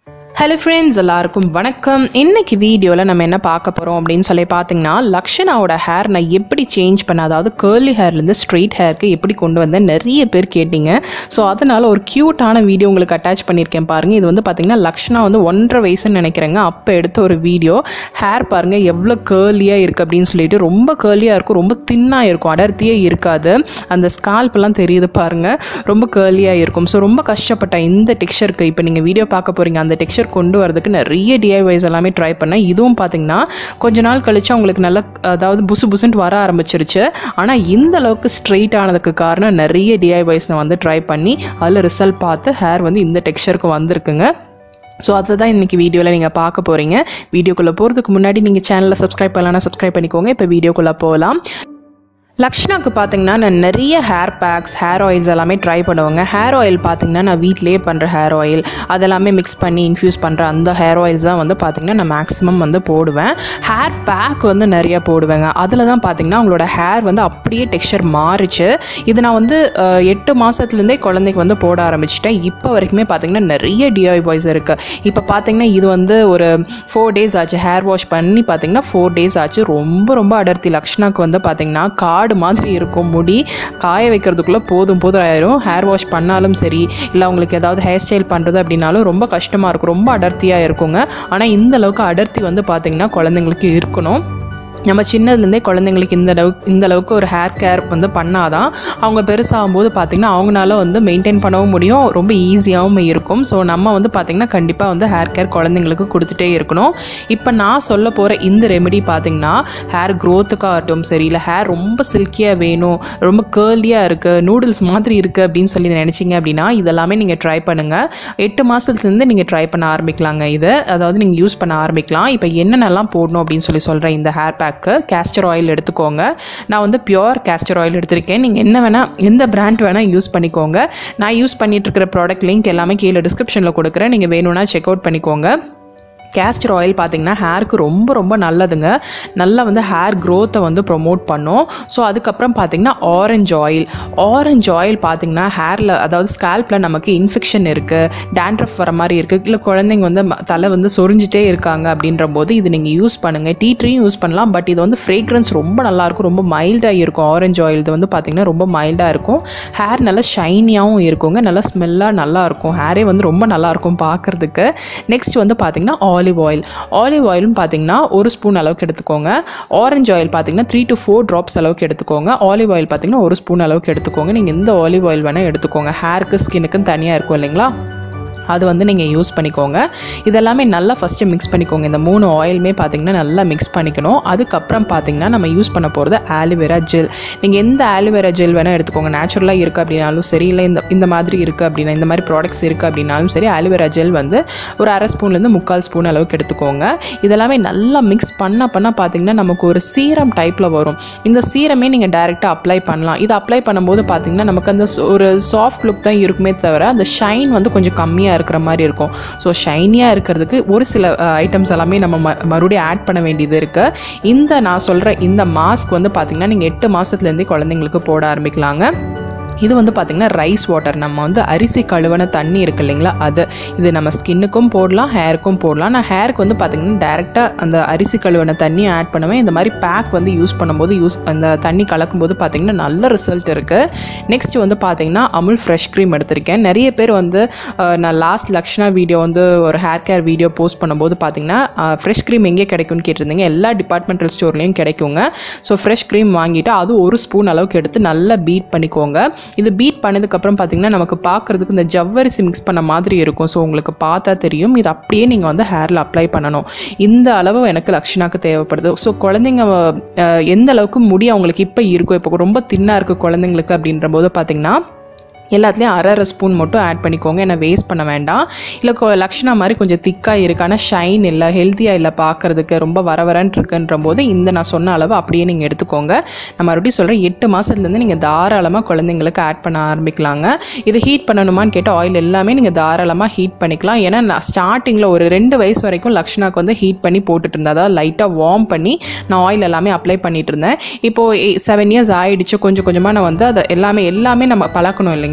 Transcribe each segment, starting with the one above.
hello friends எல்லாருக்கும் வணக்கம் இன்னைக்கு வீடியோவில் நம்ம என்ன பார்க்க போகிறோம் அப்படின்னு சொல்லி பார்த்தீங்கன்னா லக்ஷனாவோட ஹேர் நான் எப்படி சேஞ்ச் பண்ண அதாவது கேர்லி ஹேர்லேருந்து ஸ்ட்ரெயிட் ஹேருக்கு எப்படி கொண்டு வந்தேன் நிறைய பேர் கேட்டிங்க ஸோ அதனால் ஒரு க்யூட்டான வீடியோ உங்களுக்கு அட்டாச் பண்ணியிருக்கேன் பாருங்கள் இது வந்து பார்த்தீங்கன்னா லக்ஷனா வந்து ஒன்றரை வயசுன்னு நினைக்கிறேங்க அப்போ எடுத்த ஒரு வீடியோ ஹேர் பாருங்கள் எவ்வளோ கேர்லியாக இருக்குது அப்படின்னு சொல்லிட்டு ரொம்ப கேர்லியாக இருக்கும் ரொம்ப தின்னாக இருக்கும் அடர்த்தியே இருக்காது அந்த ஸ்கால்ப்லாம் தெரியுது பாருங்கள் ரொம்ப கேர்லியாக இருக்கும் ஸோ ரொம்ப கஷ்டப்பட்டேன் இந்த டெக்ஸ்சருக்கு இப்போ நீங்கள் வீடியோ பார்க்க போகிறீங்க அந்த டெக்ஸ்சர் கொண்டு வரதுக்கு நிறைய டிஐவைஸ் எல்லாமே ட்ரை பண்ணேன் இதுவும் பார்த்தீங்கன்னா கொஞ்ச நாள் கழிச்சு அவங்களுக்கு நல்லா அதாவது புசு புசுன்ட்டு வர ஆரம்பிச்சிருச்சு ஆனால் இந்த அளவுக்கு ஸ்ட்ரெயிட் ஆனதுக்கு காரணம் நிறைய டிஐவைஸ் நான் வந்து ட்ரை பண்ணி அதில் ரிசல்ட் பார்த்து ஹேர் வந்து இந்த டெக்ஸ்சருக்கு வந்திருக்குங்க ஸோ அதை தான் இன்றைக்கி வீடியோவில் நீங்கள் பார்க்க போகிறீங்க வீடியோக்குள்ளே போகிறதுக்கு முன்னாடி நீங்கள் சேனலை சப்ஸ்கிரைப் பண்ணலாம்னா சப்ஸ்கிரைப் பண்ணிக்கோங்க இப்போ வீடியோக்குள்ளே போகலாம் லக்ஷ்னாக்கு பார்த்தீங்கன்னா நான் நிறைய ஹேர் பேக்ஸ் ஹேர் ஆயில்ஸ் எல்லாமே ட்ரை பண்ணுவேங்க ஹேர் ஆயில் பார்த்தீங்கன்னா நான் வீட்டிலேயே பண்ணுற ஹேர் ஆயில் அதெல்லாமே மிக்ஸ் பண்ணி இன்ஃப்யூஸ் பண்ணுற அந்த ஹேர் ஆயில்ஸ் தான் வந்து பார்த்திங்கன்னா நான் மேக்ஸிமம் வந்து போடுவேன் ஹேர் பேக் வந்து நிறைய போடுவேங்க அதில் தான் பார்த்தீங்கன்னா அவங்களோட ஹேர் வந்து அப்படியே டெக்ஸ்சர் மாறிச்சு இது நான் வந்து அஹ், எட்டு மாதத்துலேருந்தே குழந்தைக்கு வந்து போட ஆரம்பிச்சிட்டேன் இப்போ வரைக்குமே பார்த்தீங்கன்னா நிறைய டிஐ பாய்ஸ் இருக்குது இப்போ பார்த்தீங்கன்னா இது வந்து ஒரு ஃபோர் டேஸ் ஆச்சு ஹேர் வாஷ் பண்ணி பார்த்தீங்கன்னா ஃபோர் டேஸ் ஆச்சு ரொம்ப ரொம்ப அடர்த்தி லக்ஷ்னாக்கு வந்து பார்த்தீங்கன்னா காடு மாதிரி இருக்கும் முடி காய வைக்கிறதுக்குள்ளே போதும் போதும் ஆயிரும் ஹேர் வாஷ் பண்ணாலும் சரி இல்லை அவங்களுக்கு ஏதாவது ஹேர் ஸ்டைல் பண்ணுறது அப்படின்னாலும் ரொம்ப கஷ்டமாக இருக்கும் ரொம்ப அடர்த்தியாக இருக்குங்க ஆனால் இந்த அளவுக்கு அடர்த்தி வந்து பார்த்தீங்கன்னா குழந்தைங்களுக்கு இருக்கணும் நம்ம சின்னதுலேருந்தே குழந்தைங்களுக்கு இந்த அளவுக்கு இந்த அளவுக்கு ஒரு ஹேர் கேர் வந்து பண்ணாதான் அவங்க பெருசாகும்போது பார்த்திங்கன்னா அவங்களால வந்து மெயின்டைன் பண்ணவும் முடியும் ரொம்ப ஈஸியாகவும் இருக்கும் ஸோ நம்ம வந்து பார்த்திங்கன்னா கண்டிப்பாக வந்து ஹேர் கேர் குழந்தைங்களுக்கு கொடுத்துட்டே இருக்கணும் இப்போ நான் சொல்ல போகிற இந்த ரெமெடி பார்த்திங்கன்னா ஹேர் க்ரோத்துக்காகட்டும் சரி இல்லை ஹேர் ரொம்ப சில்கியாக வேணும் ரொம்ப கேர்லியாக இருக்குது நூடுல்ஸ் மாதிரி இருக்குது அப்படின்னு சொல்லி நினச்சிங்க அப்படின்னா இதெல்லாமே நீங்கள் ட்ரை பண்ணுங்கள் எட்டு மாதத்துலேருந்து நீங்கள் ட்ரை பண்ண ஆரம்பிக்கலாங்க இதை அதாவது நீங்கள் யூஸ் பண்ண ஆரம்பிக்கலாம் இப்போ என்னென்னலாம் போடணும் அப்படின்னு சொல்லி சொல்கிறேன் இந்த ஹேர் பேக்கு கேஸ்டர் ஆயில் எடுத்துக்கோங்க நான் வந்து பியோர் கேஸ்டர் ஆயில் எடுத்திருக்கேன் நீங்கள் என்ன வேணால் எந்த பிராண்ட் வேணால் யூஸ் பண்ணிக்கோங்க நான் யூஸ் பண்ணிட்டு இருக்கிற ப்ராடக்ட் லிங்க் எல்லாமே கீழே டிஸ்கிரிப்ஷனில் கொடுக்குறேன் நீங்கள் வேணும்னா செக் அவுட் பண்ணிக்கோங்க கேஸ்டர் ஆயில் பார்த்தீங்கன்னா ஹேருக்கு ரொம்ப ரொம்ப நல்லதுங்க நல்லா வந்து ஹேர் க்ரோத்தை வந்து ப்ரொமோட் பண்ணும் ஸோ அதுக்கப்புறம் பார்த்தீங்கன்னா ஆரஞ்சு ஆயில் ஆரஞ்சு ஆயில் பார்த்தீங்கன்னா ஹேரில் அதாவது ஸ்கேல்பில் நமக்கு இன்ஃபெக்ஷன் இருக்குது டேண்ட்ரஃப் வர மாதிரி இருக்குது இல்லை குழந்தைங்க வந்து ம- தலை வந்து சொரிஞ்சிட்டே இருக்காங்க அப்படின்ற போது இது நீங்கள் யூஸ் பண்ணுங்கள் டீ ட்ரீயும் யூஸ் பண்ணலாம் பட் இது வந்து ஃப்ரேக்ரன்ஸ் ரொம்ப நல்லாயிருக்கும் ரொம்ப மைல்டாக இருக்கும் ஆரஞ்சு ஆயில் இது வந்து பார்த்தீங்கன்னா ரொம்ப மைல்டாக இருக்கும் ஹேர் நல்லா ஷைனியாகவும் இருக்குங்க நல்லா ஸ்மெல்லாக நல்லா இருக்கும் ஹேரே வந்து ரொம்ப நல்லா இருக்கும் பார்க்குறதுக்கு நெக்ஸ்ட் வந்து பார்த்தீங்கன்னா ஆலிவ் ஆயில் ஆலிவ் ஆயிலும் பார்த்தீங்கன்னா ஒரு ஸ்பூன் அளவுக்கு எடுத்துக்கோங்க ஆரஞ்சு ஆயில் பார்த்தீங்கன்னா த்ரீ டு ஃபோர் ட்ராப்ஸ் அளவுக்கு எடுத்துக்கோங்க ஆலிவ் ஆயில் பார்த்தீங்கன்னா ஒரு ஸ்பூன் அளவுக்கு எடுத்துக்கோங்க நீங்கள் எந்த ஆலிவ் ஆயில் வேணால் எடுத்துக்கோங்க ஹேருக்கு ஸ்கின்னுக்குன்னு தனியாக இருக்கும் இல்லைங்களா அது வந்து நீங்கள் யூஸ் பண்ணிக்கோங்க இதெல்லாமே நல்லா ஃபஸ்ட்டு மிக்ஸ் பண்ணிக்கோங்க இந்த மூணு ஆயிலுமே பார்த்தீங்கன்னா நல்லா மிக்ஸ் பண்ணிக்கணும் அதுக்கப்புறம் பார்த்தீங்கன்னா நம்ம யூஸ் பண்ண போகிறது ஆலிவேரா ஜெல் நீங்கள் எந்த ஆலிவேரா ஜெல் வேணால் எடுத்துக்கோங்க நேச்சுரலாக இருக்குது அப்படின்னாலும் சரி இல்லை இந்த இந்த மாதிரி இருக்குது அப்படின்னா இந்த மாதிரி ப்ராடக்ட்ஸ் இருக்குது அப்படின்னாலும் சரி ஆலிவேரா ஜெல் வந்து ஒரு அரை ஸ்பூன்லேருந்து முக்கால் ஸ்பூன் அளவுக்கு எடுத்துக்கோங்க இதெல்லாமே நல்லா மிக்ஸ் பண்ண பண்ண பார்த்தீங்கன்னா நமக்கு ஒரு சீரம் டைப்பில் வரும் இந்த சீரமே நீங்கள் டைரெக்டாக அப்ளை பண்ணலாம் இது அப்ளை பண்ணும்போது பார்த்தீங்கன்னா நமக்கு அந்த ச- ஒரு சாஃப்ட் லுக் தான் இருக்குமே தவிர அந்த ஷைன் வந்து கொஞ்சம் கம்மியாக இருக்கிற மாதிரி இருக்கும் ஸோ ஷைனியாக இருக்கிறதுக்கு ஒரு சில ஐட்டம்ஸ் எல்லாமே நம்ம ம மறுபடியும் ஆட் பண்ண வேண்டியது இருக்குது இந்த நான் சொல்கிற இந்த மாஸ்க் வந்து பார்த்திங்கன்னா நீங்கள் எட்டு மாதத்துலேருந்தே குழந்தைங்களுக்கு போட ஆரம்பிக்கலாங்க இது வந்து பார்த்திங்கன்னா ரைஸ் வாட்டர் நம்ம வந்து அரிசி கழுவன தண்ணி இருக்கு இல்லைங்களா அது இது நம்ம ஸ்கின்னுக்கும் போடலாம் ஹேருக்கும் போடலாம் நான் ஹேருக்கு வந்து பார்த்திங்கன்னா டேரெக்டாக அந்த அரிசி கழுவன தண்ணியை ஆட் பண்ணுவேன் இந்த மாதிரி பேக் வந்து யூஸ் பண்ணும்போது யூஸ் அந்த தண்ணி கலக்கும்போது பார்த்திங்கன்னா நல்ல ரிசல்ட் இருக்குது நெக்ஸ்ட் வந்து பார்த்திங்கன்னா அமுல் ஃப்ரெஷ் க்ரீம் எடுத்திருக்கேன் நிறைய பேர் வந்து அஹ், நான் லாஸ்ட் லக்ஷ்னா வீடியோ வந்து ஒரு ஹேர் கேர் வீடியோ போஸ்ட் பண்ணும்போது பார்த்திங்கன்னா ஃப்ரெஷ் க்ரீம் எங்கே கிடைக்கும்னு கேட்டிருந்தீங்க எல்லா டிபார்ட்மெண்டல் ஸ்டோர்லேயும் கிடைக்குங்க ஸோ ஃப்ரெஷ் க்ரீம் வாங்கிட்டு அது ஒரு ஸ்பூன் அளவுக்கு எடுத்து நல்லா பீட் பண்ணிக்கோங்க இது பீட் பண்ணதுக்கப்புறம் பார்த்தீங்கன்னா நமக்கு பார்க்குறதுக்கு இந்த ஜவ்வரிசி மிக்ஸ் பண்ண மாதிரி இருக்கும் ஸோ உங்களுக்கு பார்த்தா தெரியும் இது அப்படியே நீங்கள் வந்து ஹேரில் அப்ளை பண்ணணும் இந்த அளவு எனக்கு லக்ஷனாக்கு தேவைப்படுது ஸோ குழந்தைங்க அஹ், எந்த அளவுக்கு முடி அவங்களுக்கு இப்போ இருக்கும் இப்போ ரொம்ப தின்னாக இருக்குது குழந்தைங்களுக்கு அப்படின்ற போது பார்த்தீங்கன்னா எல்லாத்துலேயும் அரை அரை ஸ்பூன் மட்டும் ஆட் பண்ணிக்கோங்க ஏன்னா வேஸ்ட் பண்ண வேண்டாம் இல்லை கொ- லக்ஷணா மாதிரி கொஞ்சம் திக்காக இருக்கு ஆனால் ஷைன் இல்லை ஹெல்த்தியாக இல்லை பார்க்குறதுக்கு ரொம்ப வர வரன்னு இருக்குன்ற போது இந்த நான் சொன்ன அளவு அப்படியே நீங்கள் எடுத்துக்கோங்க நான் மறுபடியும் சொல்கிறேன் எட்டு மாதத்துலேருந்து நீங்கள் தாராளமாக குழந்தைங்களுக்கு ஆட் பண்ண ஆரம்பிக்கலாங்க இது ஹீட் பண்ணணுமான்னு கேட்ட ஆயில் எல்லாமே நீங்கள் தாராளமாக ஹீட் பண்ணிக்கலாம் ஏன்னா நான் ஸ்டார்டிங்கில் ஒரு ரெண்டு வயசு வரைக்கும் லக்ஷனாக்கு வந்து ஹீட் பண்ணி போட்டுட்டு இருந்தேன் அதாவது லைட்டாக வார்ம் பண்ணி நான் ஆயில் எல்லாமே அப்ளை பண்ணிட்டு இருந்தேன் இப்போது செவன் இயர்ஸ் ஆயிடுச்சு கொஞ்சம் கொஞ்சமாக நான் வந்து அதை எல்லாமே எல்லாமே நம்ம பழக்கணும் இல்லைங்களா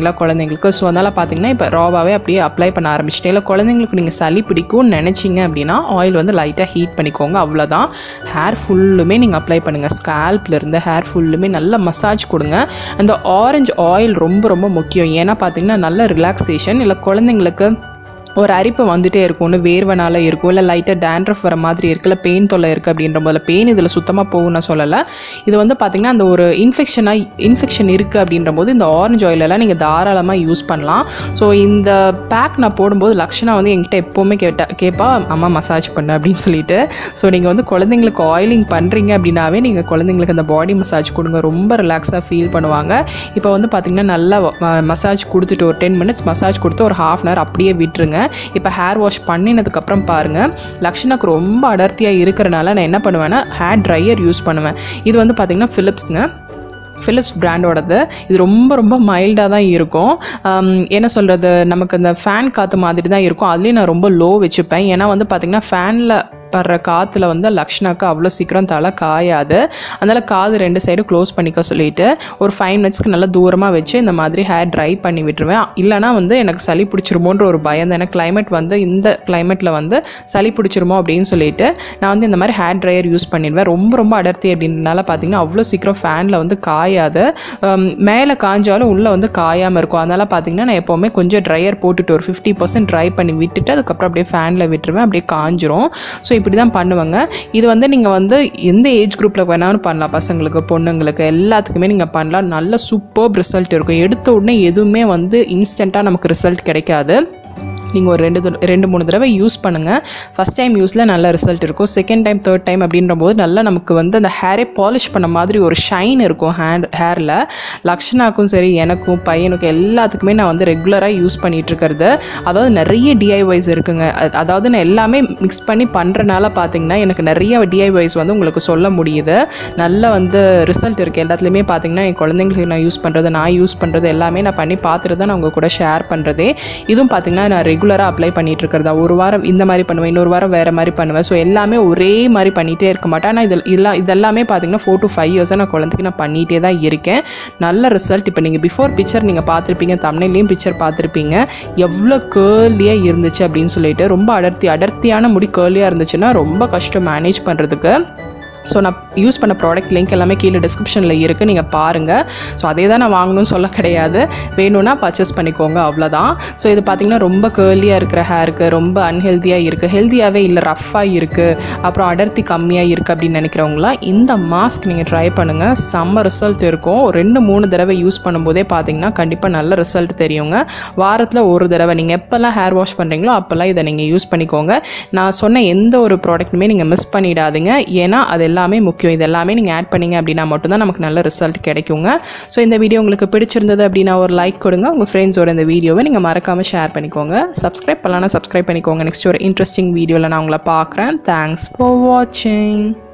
இல்லைங்களா குழந்தைங்களுக்கு ஸோ அதனால் பார்த்தீங்கன்னா இப்போ ராவாகவே அப்படியே அப்ளை பண்ண ஆரம்பிச்சிட்டேன் இல்லை குழந்தைங்களுக்கு நீங்கள் சளி பிடிக்கும்னு நினச்சிங்க அப்படின்னா ஆயில் வந்து லைட்டாக ஹீட் பண்ணிக்கோங்க அவ்வளோதான் ஹேர் ஃபுல்லுமே நீங்கள் அப்ளை பண்ணுங்கள் ஸ்கேல்ப்லேருந்து ஹேர் ஃபுல்லுமே நல்லா மசாஜ் கொடுங்க அந்த ஆரஞ்சு ஆயில் ரொம்ப ரொம்ப முக்கியம் ஏன்னா பார்த்தீங்கன்னா நல்ல ரிலாக்ஸேஷன் இல்லை குழந்தைங்களுக்கு ஒரு அரிப்பு வந்துட்டே இருக்கும் ஒன்று வேர்வனால இருக்கும் இல்லை லைட்டாக டேண்ட்ரஃப் வர மாதிரி இருக்கு இல்லை பெயின் தொல்லை இருக்குது அப்படின்ற போதில் பெயின் இதில் சுத்தமாக போகும் நான் சொல்லலை இது வந்து பார்த்திங்கன்னா அந்த ஒரு இன்ஃபெக்ஷனாக இன்ஃபெக்ஷன் இருக்குது அப்படின்ற போது இந்த ஆரஞ்சு ஆயிலெல்லாம் நீங்கள் தாராளமாக யூஸ் பண்ணலாம் ஸோ இந்த பேக் நான் போடும்போது லக்ஷனா வந்து என்கிட்ட எப்போவுமே கேட்டா கேட்பா அம்மா மசாஜ் பண்ணு அப்படின்னு சொல்லிட்டு ஸோ நீங்கள் வந்து குழந்தைங்களுக்கு ஆயிலிங் பண்ணுறீங்க அப்படின்னாவே நீங்கள் குழந்தைங்களுக்கு அந்த பாடி மசாஜ் கொடுங்க ரொம்ப ரிலாக்ஸாக ஃபீல் பண்ணுவாங்க இப்போ வந்து பார்த்திங்கன்னா நல்லா மசாஜ் கொடுத்துட்டு ஒரு டென் மினிட்ஸ் மசாஜ் கொடுத்து ஒரு ஹாஃப் அன் ஹவர் அப்படியே விட்டுருங்க இப்போ ஹேர் வாஷ் பண்ணினதுக்கப்புறம் பாருங்கள் லக்ஷனாக்கு ரொம்ப அடர்த்தியாக இருக்கிறனால நான் என்ன பண்ணுவேன்னா ஹேர் ட்ரையர் யூஸ் பண்ணுவேன் இது வந்து பார்த்திங்கன்னா ஃபிலிப்ஸுங்க ஃபிலிப்ஸ் பிராண்டோடது இது ரொம்ப ரொம்ப மைல்டாக தான் இருக்கும் ஆம், என்ன சொல்கிறது நமக்கு அந்த ஃபேன் காற்று மாதிரி தான் இருக்கும் அதுலேயும் நான் ரொம்ப லோ வச்சுப்பேன் ஏன்னா வந்து பார்த்திங்கன்னா ஃபேனில் படுற காற்றுல வந்து லக்ஷ்னாக்கு அவ்வளோ சீக்கிரம் தலை காயாது அதனால் காது ரெண்டு சைடும் க்ளோஸ் பண்ணிக்க சொல்லிட்டு ஒரு ஃபைவ் மினிட்ஸ்க்கு நல்லா தூரமாக வச்சு இந்த மாதிரி ஹேர் ட்ரை பண்ணி விட்டுருவேன் இல்லைனா வந்து எனக்கு சளி பிடிச்சிருமோன்ற ஒரு பயம் தான் ஏன்னா climate வந்து இந்த கிளைமேட்டில் வந்து சளி பிடிச்சிருமோ அப்படின்னு சொல்லிட்டு நான் வந்து இந்த மாதிரி ஹேர் ட்ரையர் யூஸ் பண்ணிடுவேன் ரொம்ப ரொம்ப அடர்த்தி அப்படின்றனால பார்த்தீங்கன்னா அவ்வளோ சீக்கிரம் ஃபேனில் வந்து காயாது மேலே காஞ்சாலும் உள்ளே வந்து காயாமல் இருக்கும் அதனால் பார்த்தீங்கன்னா நான் எப்போவுமே கொஞ்சம் ட்ரையர் போட்டுட்டு ஒரு ஃபிஃப்டி பர்சன்ட் ட்ரை பண்ணி விட்டுட்டு அதுக்கப்புறம் அப்படியே ஃபேனில் விட்டுருவேன் அப்படியே காஞ்சிரும் ஸோ இப்படி தான் பண்ணுவாங்க இது வந்து நீங்கள் வந்து எந்த ஏஜ் குரூப்பில் வேணாலும் பண்ணலாம் பசங்களுக்கு பொண்ணுங்களுக்கு எல்லாத்துக்குமே நீங்கள் பண்ணலாம் நல்ல சூப்பர் ரிசல்ட் இருக்கும் எடுத்த உடனே எதுவுமே வந்து இன்ஸ்டண்ட்டாக நமக்கு ரிசல்ட் கிடைக்காது நீங்கள் ஒரு ரெண்டு தட- ரெண்டு மூணு தடவை யூஸ் பண்ணுங்கள் ஃபஸ்ட் டைம் யூஸில் நல்ல ரிசல்ட் இருக்கும் செகண்ட் டைம் தேர்ட் டைம் அப்படின்ற போது நல்லா நமக்கு வந்து அந்த ஹேரே பாலிஷ் பண்ண மாதிரி ஒரு ஷைன் இருக்கும் ஹேர் ஹேரில் லக்ஷனாக்கும் சரி எனக்கும் பையனுக்கும் எல்லாத்துக்குமே நான் வந்து ரெகுலராக யூஸ் பண்ணிட்டு இருக்கிறது அதாவது நிறைய டிஐவைஸ் இருக்குங்க அ- அதாவது நான் எல்லாமே மிக்ஸ் பண்ணி பண்ணுறனால பார்த்தீங்கன்னா எனக்கு நிறைய டிஐவைஸ் வந்து உங்களுக்கு சொல்ல முடியுது நல்ல வந்து ரிசல்ட் இருக்குது எல்லாத்துலேயுமே பார்த்தீங்கன்னா என் குழந்தைங்களுக்கு நான் யூஸ் பண்ணுறது நான் யூஸ் பண்ணுறது எல்லாமே நான் பண்ணி பார்த்துட்டு தான் நான் உங்கள் கூட ஷேர் பண்ணுறதே இதுவும் பார்த்தீங்கன்னா நான் ரெகுலராக அப்ளை பண்ணிட்டு இருக்கிறதா ஒரு வாரம் இந்த மாதிரி பண்ணுவேன் இன்னொரு வாரம் வேறு மாதிரி பண்ணுவேன் ஸோ எல்லாமே ஒரே மாதிரி பண்ணிகிட்டே இருக்க மாட்டேன் ஆனால் இதில் இதெல்லாம் இதெல்லாமே பார்த்தீங்கன்னா ஃபோர் டு ஃபைவ் இயர்ஸாக நான் குழந்தைக்கு நான் பண்ணிகிட்டே தான் இருக்கேன் நல்ல ரிசல்ட் இப்போ நீங்கள் பிஃபோர் பிக்சர் நீங்கள் பார்த்துருப்பீங்க தமிழ்லேயும் பிக்சர் பார்த்துருப்பீங்க எவ்வளோ கேர்லியாக இருந்துச்சு அப்படின்னு சொல்லிட்டு ரொம்ப அடர்த்தி அடர்த்தியான முடி கேர்லியாக இருந்துச்சுன்னா ரொம்ப கஷ்டம் மேனேஜ் பண்ணுறதுக்கு ஸோ நான் யூஸ் பண்ண ப்ராடக்ட் லிங்க் எல்லாமே கீழே டிஸ்கிரிப்ஷனில் இருக்குது நீங்கள் பாருங்கள் ஸோ அதே தான் நான் வாங்கணும்னு சொல்ல கிடையாது வேணும்னா பர்ச்சேஸ் பண்ணிக்கோங்க அவ்வளோதான் ஸோ இது பார்த்திங்கன்னா ரொம்ப கேர்லியாக இருக்கிற ஹேருக்கு ரொம்ப அன்ஹெல்த்தியாக இருக்குது ஹெல்த்தியாகவே இல்லை ரஃப்பாக இருக்குது அப்புறம் அடர்த்தி கம்மியாக இருக்குது அப்படின்னு நினைக்கிறவங்களாம் இந்த மாஸ்க் நீங்கள் ட்ரை பண்ணுங்கள் செம்ம ரிசல்ட் இருக்கும் ஒரு ரெண்டு மூணு தடவை யூஸ் பண்ணும்போதே பார்த்தீங்கன்னா கண்டிப்பாக நல்ல ரிசல்ட் தெரியுங்க வாரத்தில் ஒரு தடவை நீங்கள் எப்போல்லாம் ஹேர் வாஷ் பண்ணுறீங்களோ அப்போல்லாம் இதை நீங்கள் யூஸ் பண்ணிக்கோங்க நான் சொன்ன எந்த ஒரு ப்ராடக்ட்டுமே நீங்கள் மிஸ் பண்ணிடாதீங்க ஏன்னா அது எல்லாமே முக்கியம் இது எல்லாமே நீங்கள் ஆட் பண்ணீங்க அப்படின்னா மட்டும்தான் நமக்கு நல்ல ரிசல்ட் கிடைக்குங்க ஸோ இந்த வீடியோ உங்களுக்கு பிடிச்சிருந்தது அப்படின்னா ஒரு லைக் கொடுங்க உங்கள் ஃப்ரெண்ட்ஸோட இந்த வீடியோவை நீங்கள் மறக்காமல் ஷேர் பண்ணிக்கோங்க சப்ஸ்கிரைப் பண்ணலாம்னா சப்ஸ்கிரைப் பண்ணிக்கோங்க நெக்ஸ்ட் ஒரு இன்ட்ரெஸ்டிங் வீடியோவில் நான் உங்களை பார்க்குறேன் தேங்க்ஸ் ஃபார் வாட்சிங்